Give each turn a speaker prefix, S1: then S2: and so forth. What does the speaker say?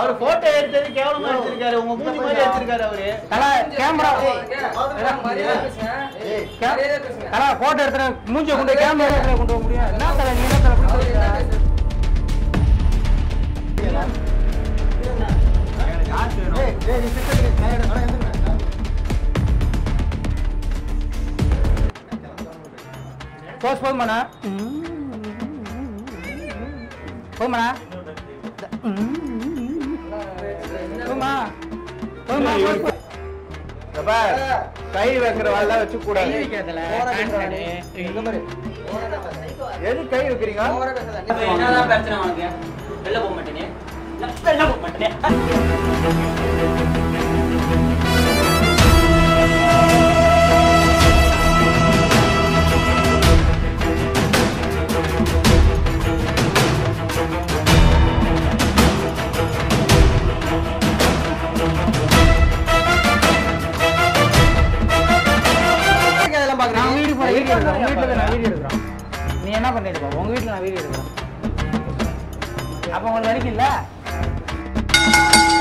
S1: அவர் photo எடுத்தது கேவலமா எடுத்திருக்காரு உங்க மூஞ்சி மாதிரி எடுத்திருக்காரு அவரு
S2: தல கேமரா
S3: மரியாதை பேசுங்க மரியாதை பேசுங்க
S2: தல போட்டோ எடுத்துற மூஞ்சிய கொண்டு கேமரா கொண்டு போக முடியும் என்ன தல நீ என்ன தல இப்படி
S3: அவர் என்ன
S2: சொல்ற?
S3: பேசுறது?
S2: போஸ் போதுமாண்ணா போதுமாண்ணா போதுமா போதுமா போதுமா
S1: இங்க பார், கை வைக்கிற வாழ்லாம் வச்சு கூடாது எது கை வைக்கிறீங்க
S4: என்னதான் பிரச்சனை உனக்கு வெளில போக மாட்டேனே வெளில போக மாட்டேனே
S2: நான் வீடு போற வீடியோ எடுக்கிறேன் உங்க வீட்டுல நான் வீடியோ எடுக்கிறேன் நீ என்ன பண்ணிட்டு போ உங்க வீட்டுல நான் வீடியோ எடுக்கிறேன் அப்ப உங்களுக்கு வரைக்கும் இல்ல